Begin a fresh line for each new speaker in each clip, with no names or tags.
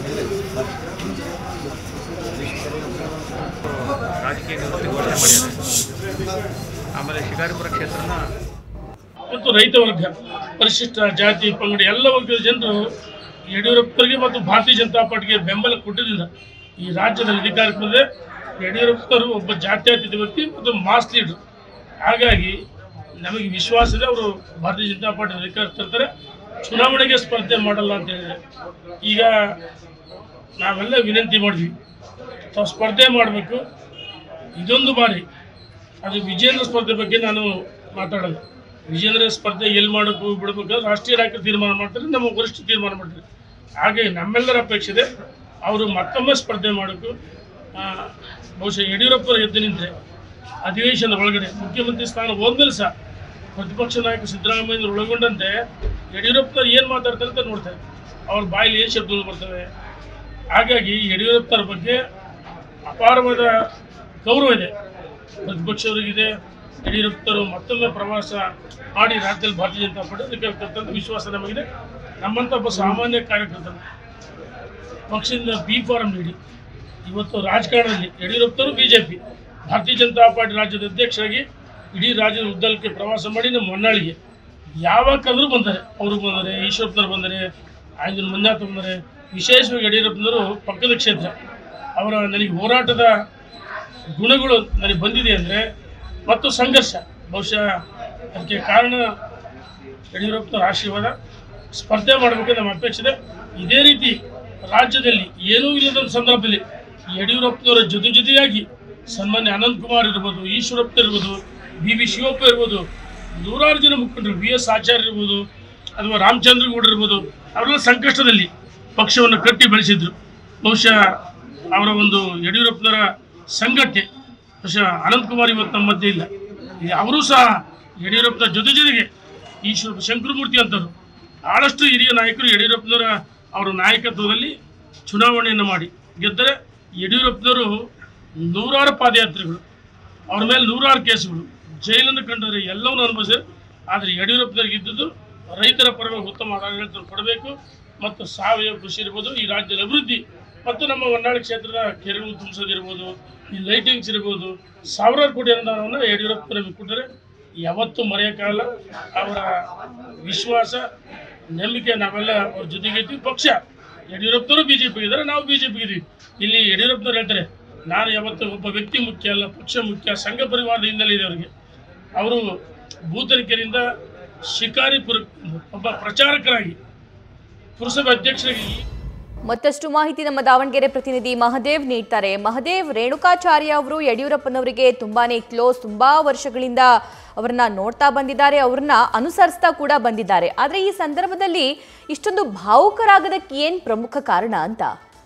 ರಾಜಕೀಯ ನಿವೃತ್ತಿ ಘೋಷಣೆ ಮಾಡಿದ್ದಾರೆ ಆಮೇಲೆ ಶಿಕಾರಿಪುರ ಕ್ಷೇತ್ರನ
ಮತ್ತು ರೈತ ವರ್ಗ ಪರಿಶಿಷ್ಟ ಜಾತಿ ಪಂಗಡ ಎಲ್ಲ ವರ್ಗದ ಜನರು ಯಡಿಯೂರಪ್ಪರಿಗೆ ಮತ್ತು ಭಾರತೀಯ ಜನತಾ ಪಾರ್ಟಿಗೆ ಬೆಂಬಲ ಕೊಟ್ಟಿದ್ದರಿಂದ ಈ ರಾಜ್ಯದಲ್ಲಿ ಅಧಿಕಾರಕ್ಕೆ ಬಂದರೆ ಯಡಿಯೂರಪ್ಪರು ಒಬ್ಬ ಜಾತ್ಯತೀತ ವ್ಯಕ್ತಿ ಮತ್ತು ಮಾಸ್ ಲೀಡರ್ ಹಾಗಾಗಿ ನಮಗೆ ವಿಶ್ವಾಸ ಇದೆ ಅವರು ಭಾರತೀಯ ಜನತಾ ಪಾರ್ಟಿ ಅಧಿಕಾರ ತರ್ತಾರೆ ಚುನಾವಣೆಗೆ ಸ್ಪರ್ಧೆ ಮಾಡಲ್ಲ ಅಂತ ಹೇಳಿದರೆ ಈಗ ನಾವೆಲ್ಲ ವಿನಂತಿ ಮಾಡಿದ್ವಿ ತಾವು ಸ್ಪರ್ಧೆ ಮಾಡಬೇಕು ಇದೊಂದು ಬಾರಿ ಅದು ವಿಜೇಂದ್ರ ಸ್ಪರ್ಧೆ ಬಗ್ಗೆ ನಾನು ಮಾತಾಡಲ್ಲ ವಿಜೇಂದ್ರ ಸ್ಪರ್ಧೆ ಎಲ್ಲಿ ಮಾಡಬೇಕು ಬಿಡಬೇಕು ರಾಷ್ಟ್ರೀಯ ನಾಯಕರು ತೀರ್ಮಾನ ಮಾಡ್ತಾರೆ ನಮ್ಮ ವರಿಷ್ಠ ತೀರ್ಮಾನ ಮಾಡ್ತಾರೆ ಹಾಗೆ ನಮ್ಮೆಲ್ಲರ ಅಪೇಕ್ಷೆ ಇದೆ ಅವರು ಮತ್ತೊಮ್ಮೆ ಸ್ಪರ್ಧೆ ಮಾಡಬೇಕು ಆ, ಬಹುಶಃ ಯಡಿಯೂರಪ್ಪರ ಎದ್ದು ನಿಂತರೆ ಅಧಿವೇಶನದ ಒಳಗಡೆ ಮುಖ್ಯಮಂತ್ರಿ ಸ್ಥಾನ ಹೋದ್ಮೇಲೆ ಸಹ ಪ್ರತಿಪಕ್ಷ ನಾಯಕ ಸಿದ್ದರಾಮಯ್ಯ ಒಳಗೊಂಡಂತೆ ಯಡಿಯೂರಪ್ಪನವ್ರು ಏನು ಮಾತಾಡ್ತಾರೆ ಅಂತ ನೋಡ್ತಾರೆ ಅವ್ರ ಬಾಯಲ್ಲಿ ಏನು ಶಬ್ದಗಳು ಬರ್ತವೆ ಹಾಗಾಗಿ ಯಡಿಯೂರಪ್ಪರ ಬಗ್ಗೆ ಅಪಾರವಾದ ಗೌರವ ಇದೆ ಪ್ರತಿಪಕ್ಷವರಿಗಿದೆ ಯಡಿಯೂರಪ್ಪರು ಮತ್ತೊಮ್ಮೆ ಪ್ರವಾಸ ಮಾಡಿ ರಾಜ್ಯದಲ್ಲಿ ಭಾರತೀಯ ಜನತಾ ಪಾರ್ಟಿ ಅಧಿಕಾರಕ್ಕಂತ ವಿಶ್ವಾಸ ನಮಗಿದೆ ನಮ್ಮಂಥ ಒಬ್ಬ ಸಾಮಾನ್ಯ ಕಾರ್ಯಕರ್ತರು ಪಕ್ಷದಿಂದ ಬಿ ಫಾರಂ ನೀಡಿ ಇವತ್ತು ರಾಜಕಾರಣದಲ್ಲಿ ಯಡಿಯೂರಪ್ಪರು ಬಿ ಜೆ ಪಿ ಭಾರತೀಯ ಜನತಾ ಪಾರ್ಟಿ ರಾಜ್ಯದ ಅಧ್ಯಕ್ಷರಾಗಿ ಇಡೀ ರಾಜ್ಯದ ಉದ್ದಕ್ಕೆ ಪ್ರವಾಸ ಮಾಡಿ ನಮ್ಮ ಹೊನ್ನಾಳಿಗೆ ಯಾವಾಗಂದ್ರೂ ಬಂದರೆ ಅವರು ಬಂದರೆ ಈಶ್ವರಪ್ಪನವ್ರು ಬಂದರೆ ಆಂಜನ ಮಂಜಾತ ಬಂದರೆ ವಿಶೇಷವಾಗಿ ಯಡಿಯೂರಪ್ಪನವರು ಪಕ್ಕದ ಕ್ಷೇತ್ರ ಅವರ ನನಗೆ ಹೋರಾಟದ ಗುಣಗಳು ನನಗೆ ಬಂದಿದೆ ಅಂದರೆ ಮತ್ತು ಸಂಘರ್ಷ ಬಹುಶಃ ಅದಕ್ಕೆ ಕಾರಣ ಯಡಿಯೂರಪ್ಪನವರ ಆಶೀರ್ವಾದ ಸ್ಪರ್ಧೆ ಮಾಡಬೇಕಂತ ನಮ್ಮ ಅಪೇಕ್ಷೆ ಇದೆ ಇದೇ ರೀತಿ ರಾಜ್ಯದಲ್ಲಿ ಏನೂ ಇಲ್ಲದ ಒಂದು ಸಂದರ್ಭದಲ್ಲಿ ಯಡಿಯೂರಪ್ಪನವರ ಜೊತೆ ಜೊತೆಯಾಗಿ ಸನ್ಮಾನ್ಯ ಅನಂತ್ ಕುಮಾರ್ ಇರ್ಬೋದು ಈಶ್ವರಪ್ಪ ಇರ್ಬೋದು ಬಿ ವಿ ಶಿವಪ್ಪ ಇರ್ಬೋದು ನೂರಾರು ಜನ ಮುಖಂಡರು ವಿ ಎಸ್ ಆಚಾರ್ಯ ಇರ್ಬೋದು ಅಥವಾ ರಾಮಚಂದ್ರಗೌಡ ಇರ್ಬೋದು ಅವರೆಲ್ಲ ಸಂಕಷ್ಟದಲ್ಲಿ ಪಕ್ಷವನ್ನು ಕಟ್ಟಿ ಬೆಳೆಸಿದ್ರು ಬಹುಶಃ ಅವರ ಒಂದು ಯಡಿಯೂರಪ್ಪನವರ ಸಂಘಟನೆ ಬಹುಶಃ ಅನಂತಕುಮಾರ್ ಇವತ್ತು ನಮ್ಮ ಮಧ್ಯೆ ಇಲ್ಲ ಈ ಅವರೂ ಸಹ ಯಡಿಯೂರಪ್ಪನ ಜೊತೆ ಜೊತೆಗೆ ಈಶ್ವರ ಶಂಕರಮೂರ್ತಿ ಅಂತವರು ಬಹಳಷ್ಟು ಹಿರಿಯ ನಾಯಕರು ಯಡಿಯೂರಪ್ಪನವರ ಅವರ ನಾಯಕತ್ವದಲ್ಲಿ ಚುನಾವಣೆಯನ್ನು ಮಾಡಿ ಗೆದ್ದರೆ ಯಡಿಯೂರಪ್ಪನವರು ನೂರಾರು ಪಾದಯಾತ್ರೆಗಳು ಅವ್ರ ಮೇಲೆ ನೂರಾರು ಕೇಸುಗಳು ಜೈಲನ್ನು ಕಂಡರೆ ಎಲ್ಲವನ್ನೂ ಅನುಭವಿಸಿದೆ ಆದರೆ ಯಡಿಯೂರಪ್ಪನವ್ರಿಗೆ ಇದ್ದದ್ದು ರೈತರ ಪರವಾಗಿ ಉತ್ತಮ ಆಡಳಿತ ಕೊಡಬೇಕು ಮತ್ತು ಸಾವಯವ ಕೃಷಿ ಇರ್ಬೋದು ಈ ರಾಜ್ಯದ ಅಭಿವೃದ್ಧಿ ಮತ್ತು ನಮ್ಮ ಹೊನ್ನಾಳಿ ಕ್ಷೇತ್ರದ ಕೆರೆಗಳು ತುಂಬಿಸೋದಿರ್ಬೋದು ಈ ಲೈಟಿಂಗ್ಸ್ ಇರ್ಬೋದು ಸಾವಿರಾರು ಕೋಟಿ ಅನುದಾನವನ್ನು ಯಡಿಯೂರಪ್ಪ ನಮಗೆ ಕೊಟ್ಟರೆ ಯಾವತ್ತೂ ಮರೆಯೋಕ್ಕಾಗಲ್ಲ ಅವರ ವಿಶ್ವಾಸ ನಂಬಿಕೆ ನಾವೆಲ್ಲ ಅವ್ರ ಜೊತೆಗೆ ಇದ್ದೀವಿ ಪಕ್ಷ ಯಡಿಯೂರಪ್ಪನವರು ಬಿ ಜೆ ಪಿ ಇದ್ದಾರೆ ನಾವು ಬಿ ಜೆ ಪಿ ಇದ್ದೀವಿ ಇಲ್ಲಿ ಯಡಿಯೂರಪ್ಪನವ್ರು ಹೇಳ್ತಾರೆ ನಾನು ಯಾವತ್ತು ಒಬ್ಬ ವ್ಯಕ್ತಿ ಮುಖ್ಯ ಅಲ್ಲ ಪಕ್ಷ ಮುಖ್ಯ ಸಂಘ ಪರಿವಾರದ ಹಿನ್ನೆಲೆ ಇದೆ ಅವರಿಗೆ ಅವರು ಭೂತನಿಕೆಯಿಂದ ಶಿಕಾರಿಪುರ ಒಬ್ಬ ಪ್ರಚಾರಕರಾಗಿ ಪುರಸಭೆ ಅಧ್ಯಕ್ಷರಾಗಿ
ಮತ್ತಷ್ಟು ಮಾಹಿತಿ ನಮ್ಮ ದಾವಣಗೆರೆ ಪ್ರತಿನಿಧಿ ಮಹದೇವ್ ನೀಡ್ತಾರೆ ಮಹದೇವ್ ರೇಣುಕಾಚಾರ್ಯ ಅವರು ಯಡಿಯೂರಪ್ಪನವರಿಗೆ ತುಂಬಾನೇ ಕ್ಲೋಸ್ ತುಂಬಾ ವರ್ಷಗಳಿಂದ ಅವರನ್ನ ನೋಡ್ತಾ ಬಂದಿದ್ದಾರೆ ಅವ್ರನ್ನ ಅನುಸರಿಸ್ತಾ ಕೂಡ ಬಂದಿದ್ದಾರೆ ಆದ್ರೆ ಈ ಸಂದರ್ಭದಲ್ಲಿ ಇಷ್ಟೊಂದು ಭಾವುಕರಾಗೋದಕ್ಕೆ ಏನ್ ಪ್ರಮುಖ ಕಾರಣ ಅಂತ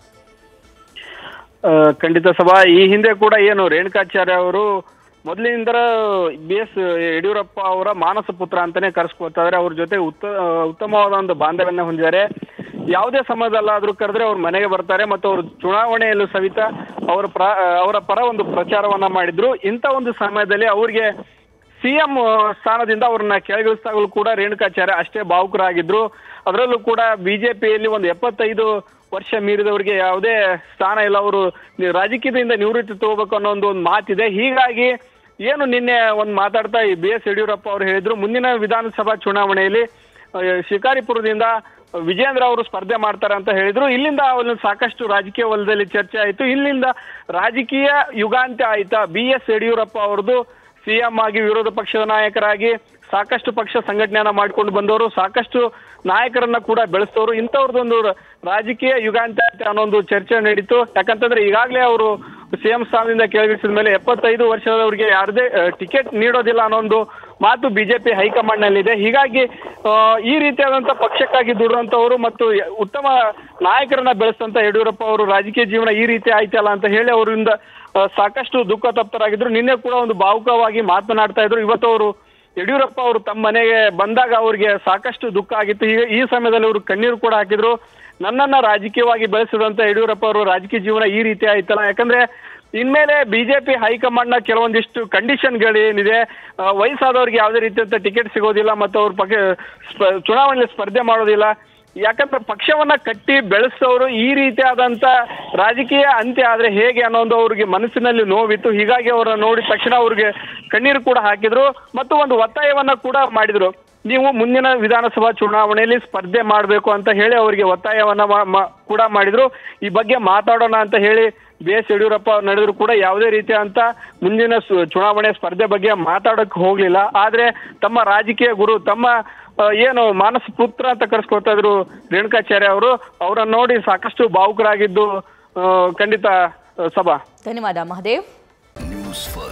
ಆ, ಖಂಡಿತ ಸಭಾ ಈ ಹಿಂದೆ ಕೂಡ ಏನು ರೇಣುಕಾಚಾರ್ಯ ಅವರು ಮೊದಲಿನಿಂದ ಬಿ ಎಸ್ ಯಡಿಯೂರಪ್ಪ ಅವರ ಮಾನಸ ಪುತ್ರ ಅಂತಾನೆ ಕರೆಸ್ಕೊಳ್ತಾರೆ ಅವ್ರ ಜೊತೆ ಉತ್ತ ಉತ್ತಮವಾದ ಒಂದು ಬಾಂಧವ್ಯನ ಹೊಂದಿದ್ದಾರೆ ಯಾವುದೇ ಸಮಯದಲ್ಲಾದ್ರೂ ಕರೆದ್ರೆ ಅವ್ರ ಮನೆಗೆ ಬರ್ತಾರೆ ಮತ್ತು ಅವರು ಚುನಾವಣೆಯಲ್ಲೂ ಸಹಿತ ಅವರ ಪ್ರ ಅವರ ಪರ ಒಂದು ಪ್ರಚಾರವನ್ನ ಮಾಡಿದ್ರು ಇಂಥ ಒಂದು ಸಮಯದಲ್ಲಿ ಅವ್ರಿಗೆ ಸಿ ಎಂ ಸ್ಥಾನದಿಂದ ಅವ್ರನ್ನ ಕೆಳಗಿಳಿಸಿದಾಗಲೂ ಕೂಡ ರೇಣುಕಾಚಾರ್ಯ ಅಷ್ಟೇ ಭಾವುಕರಾಗಿದ್ರು ಅದರಲ್ಲೂ ಕೂಡ ಬಿಜೆಪಿಯಲ್ಲಿ ಒಂದು ಎಪ್ಪತ್ತೈದು ವರ್ಷ ಮೀರಿದವರಿಗೆ ಯಾವುದೇ ಸ್ಥಾನ ಇಲ್ಲ ಅವರು ನಿ- ರಾಜಕೀಯದಿಂದ ನಿವೃತ್ತಿ ತಗೋಬೇಕು ಅನ್ನೋ ಒಂದು ಒಂದು ಮಾತಿದೆ ಹೀಗಾಗಿ ಏನು ನಿನ್ನೆ ಒಂದು ಮಾತಾಡ್ತಾ ಈ ಬಿ ಎಸ್ ಯಡಿಯೂರಪ್ಪ ಅವರು ಹೇಳಿದ್ರು ಮುಂದಿನ ವಿಧಾನಸಭಾ ಚುನಾವಣೆಯಲ್ಲಿ ಆ, ಶಿಕಾರಿಪುರದಿಂದ ವಿಜೇಂದ್ರ ಅವರು ಸ್ಪರ್ಧೆ ಮಾಡ್ತಾರೆ ಅಂತ ಹೇಳಿದ್ರು ಇಲ್ಲಿಂದ ಒಂದು ಸಾಕಷ್ಟು ರಾಜಕೀಯ ವಲಯದಲ್ಲಿ ಚರ್ಚೆ ಆಯಿತು ಇಲ್ಲಿಂದ ರಾಜಕೀಯ ಯುಗಾಂತ್ಯ ಆಯ್ತಾ ಬಿ ಎಸ್ ಯಡಿಯೂರಪ್ಪ ಅವ್ರದ್ದು ಸಿಎಂ ಆಗಿ ವಿರೋಧ ಪಕ್ಷದ ನಾಯಕರಾಗಿ ಸಾಕಷ್ಟು ಪಕ್ಷ ಸಂಘಟನೆಯನ್ನ ಮಾಡ್ಕೊಂಡು ಬಂದವರು ಸಾಕಷ್ಟು ನಾಯಕರನ್ನ ಕೂಡ ಬೆಳೆಸ್ತವರು ಇಂಥವ್ರದ್ದೊಂದು ರಾಜಕೀಯ ಯುಗಾಂತ್ಯ ಆಯ್ತು ಅನ್ನೋ ಒಂದು ಚರ್ಚೆ ನಡೀತು ಯಾಕಂತಂದ್ರೆ ಈಗಾಗಲೇ ಅವರು ಸಿಎಂ ಸ್ಥಾನದಿಂದ ಕೆಳಗಿಳಿಸಿದ ಮೇಲೆ ಎಪ್ಪತ್ತೈದು ವರ್ಷದವರಿಗೆ ಯಾರದೇ ಟಿಕೆಟ್ ನೀಡೋದಿಲ್ಲ ಅನ್ನೋ ಒಂದು ಮಾತು ಬಿಜೆಪಿ ಹೈಕಮಾಂಡ್ ನಲ್ಲಿದೆ ಹೀಗಾಗಿ ಆ, ಈ ರೀತಿಯಾದಂತ ಪಕ್ಷಕ್ಕಾಗಿ ದುಡಿದಂತವರು ಮತ್ತು ಯ- ಉತ್ತಮ ನಾಯಕರನ್ನ ಬೆಳೆಸಿದಂತ ಯಡಿಯೂರಪ್ಪ ಅವರು ರಾಜಕೀಯ ಜೀವನ ಈ ರೀತಿ ಆಯ್ತಲ್ಲ ಅಂತ ಹೇಳಿ ಅವರಿಂದ ಆ, ಸಾಕಷ್ಟು ದುಃಖ ತಪ್ತರಾಗಿದ್ರು ನಿನ್ನೆ ಕೂಡ ಒಂದು ಭಾವುಕವಾಗಿ ಮಾತನಾಡ್ತಾ ಇದ್ರು ಇವತ್ತು ಅವರು ಯಡಿಯೂರಪ್ಪ ಅವರು ತಮ್ಮ ಮನೆಗೆ ಬಂದಾಗ ಅವ್ರಿಗೆ ಸಾಕಷ್ಟು ದುಃಖ ಆಗಿತ್ತು ಈಗ ಈ ಸಮಯದಲ್ಲಿ ಅವರು ಕಣ್ಣೀರು ಕೂಡ ಹಾಕಿದ್ರು ನನ್ನನ್ನ ರಾಜಕೀಯವಾಗಿ ಬೆಳೆಸಿದಂತ ಯಡಿಯೂರಪ್ಪ ಅವರು ರಾಜಕೀಯ ಜೀವನ ಈ ರೀತಿ ಆಯ್ತಲ್ಲ ಯಾಕಂದ್ರೆ ಇನ್ಮೇಲೆ ಬಿಜೆಪಿ ಹೈಕಮಾಂಡ್ ನ ಕೆಲವೊಂದಿಷ್ಟು ಕಂಡೀಷನ್ಗಳೇನಿದೆ ಆ, ವಯಸ್ಸಾದವ್ರಿಗೆ ಯಾವುದೇ ರೀತಿಯಂತ ಟಿಕೆಟ್ ಸಿಗೋದಿಲ್ಲ ಮತ್ತು ಅವ್ರ ಬಗ್ಗೆ ಸ್ಪ- ಚುನಾವಣೆಯಲ್ಲಿ ಸ್ಪರ್ಧೆ ಮಾಡೋದಿಲ್ಲ ಯಾಕಂದ್ರೆ ಪಕ್ಷವನ್ನ ಕಟ್ಟಿ ಬೆಳೆಸೋರು ಈ ರೀತಿಯಾದಂತ ರಾಜಕೀಯ ಅಂತ್ಯ ಆದ್ರೆ ಹೇಗೆ ಅನ್ನೋದು ಅವ್ರಿಗೆ ಮನಸ್ಸಿನಲ್ಲಿ ನೋವಿತ್ತು ಹೀಗಾಗಿ ಅವರ ನೋಡಿದ ತಕ್ಷಣ ಅವ್ರಿಗೆ ಕಣ್ಣೀರು ಕೂಡ ಹಾಕಿದ್ರು ಮತ್ತು ಒಂದು ಒತ್ತಾಯವನ್ನ ಕೂಡ ಮಾಡಿದ್ರು ನೀವು ಮುಂದಿನ ವಿಧಾನಸಭಾ ಚುನಾವಣೆಯಲ್ಲಿ ಸ್ಪರ್ಧೆ ಮಾಡಬೇಕು ಅಂತ ಹೇಳಿ ಅವರಿಗೆ ಒತ್ತಾಯವನ್ನ ಮಾ- ಮಾ- ಕೂಡ ಮಾಡಿದ್ರು ಈ ಬಗ್ಗೆ ಮಾತಾಡೋಣ ಅಂತ ಹೇಳಿ ಬಿ ಎಸ್ ಯಡಿಯೂರಪ್ಪ ನಡೆದ್ರು ಕೂಡ ಯಾವುದೇ ರೀತಿಯಂತ ಮುಂದಿನ ಸು- ಚುನಾವಣೆ ಸ್ಪರ್ಧೆ ಬಗ್ಗೆ ಮಾತಾಡಕ್ಕೆ ಹೋಗ್ಲಿಲ್ಲ ಆದ್ರೆ ತಮ್ಮ ರಾಜಕೀಯ ಗುರು ತಮ್ಮ ಆ, ಏನು ಮಾನಸ ಪುತ್ರ ಅಂತ ಕರೆಸ್ಕೊಳ್ತಾ ಇದ್ರು ರೇಣುಕಾಚಾರ್ಯ ಅವರು ಅವರನ್ನ ನೋಡಿ ಸಾಕಷ್ಟು ಭಾವುಕರಾಗಿದ್ದು ಆ, ಖಂಡಿತ ಆ, ಸಭಾ
ಧನ್ಯವಾದ ಮಹದೇವ್
ನ್ಯೂಸ್ ಫಸ್ಟ್